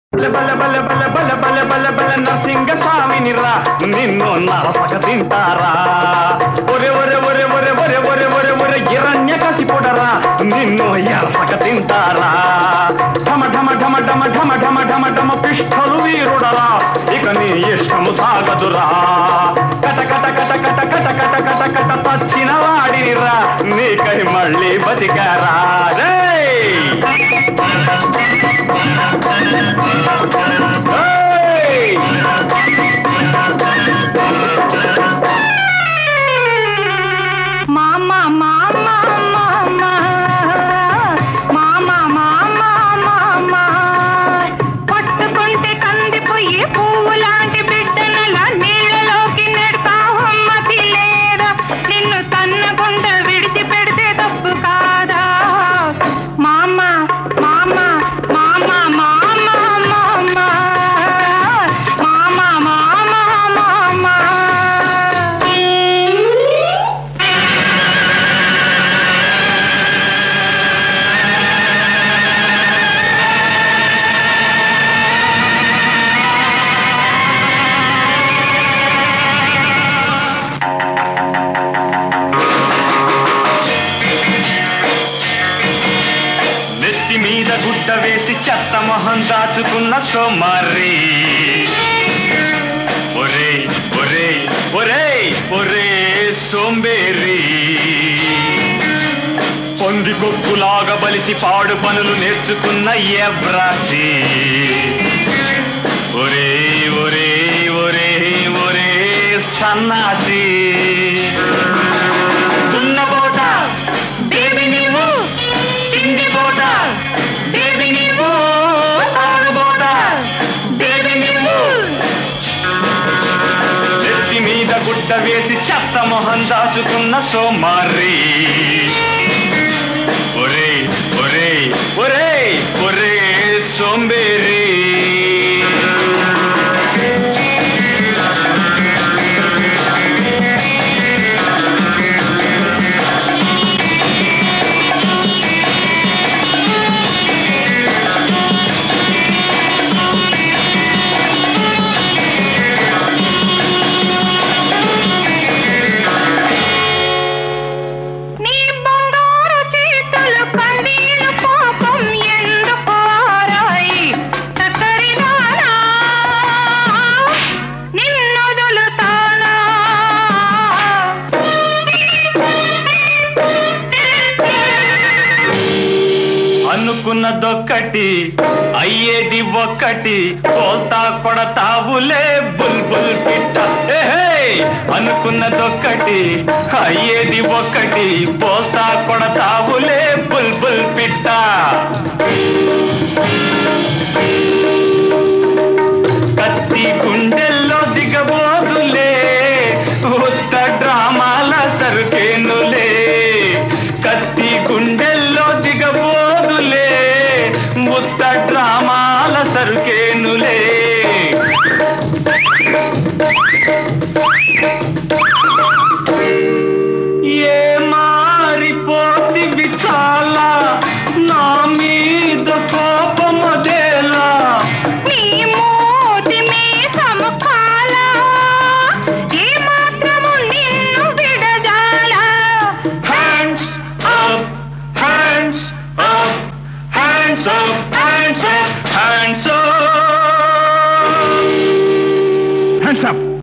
బల బల బల బల బల బల బల బల నరసింగ స్వామిని రా నిన్ను నరసక తింటారా ఒరే ఒరే ఒరే ఒరే ఒరే ఒరే ఒరే ఒరే హిరణ్య కసిపుడరా నిన్ను ఎరసక తింటారా ఢమ ఢమ ఢమ ఢమ ఢమ ఢమ ఢమ ఢమ పిష్టలు వీరుడరా ఇక నీ ఇష్టము సాగదురా కట కట కట కట కట కట కట కట చచ్చిన వాడిని రా నీకై మళ్ళీ బతికారా రేయ్ Hey! మామ మామ మామ మామ మామ మామ పట్టుకుంటే కందిపోయి పువ్వు లాంటి బిడ్డనలా నీళ్ళలోకి నెడతావమ్మ పిల్లేరా నిన్ను తన్నకుండా విడిచిపెడితే తప్పు కాదా మామ మామ మామ మామ మామ మామ మామ మామ నెత్తి మీద గుడ్డ వేసి చెత్త మొహం దాచుకున్న సోమారి ఒరే ఒరే ఒరే ఒరే సోంబేరి పొంది కొక్కులాగా బలిసి పాడు పనులు నేర్చుకున్న ఎబ్రాసి ఒరే ఒరే ఒరే ఒరే సన్నాసి దున్నపోట దేవి నీవు తిండిపోట దేవి నీవు తాగుబోట దేవి నీవు నెత్తి మీద గుడ్డ వేసి చెత్త మొహం దాచుకున్న సోమారి ఒరే ఒరే ఒరే ఒరే సోంబేరి నీ బంగారు చేతులు కందీలు పాపం ఎందుకు ఆరాయి చక్కరిదానా నిన్నొదులుతానా అనుకున్నదొక్కటి అయ్యేది ఒక్కటి కోల్తా కొడతావులే బుల్బుల్ పిట్ట ఏహే! అనుకున్నదొక్కటి అయ్యేది ఒక్కటి పోల్తా కొడతావులే బుల్బుల్ పిట్ట కత్తి గుండెల్లో దిగబోదులే ఉత్త డ్రామాల సరుకేనులే కత్తి గుండెల్లో దిగబోదులే ఉత్త డ్రామాల సరుకేనులే ఏ మారిపోతివి చాలా నా మీద కోపమదేలా నీ మూతి మీసము కాలా ఏ మాత్రము నిన్ను విడజాలా Hands up, hands up, hands up, hands up, hands up. Hands up.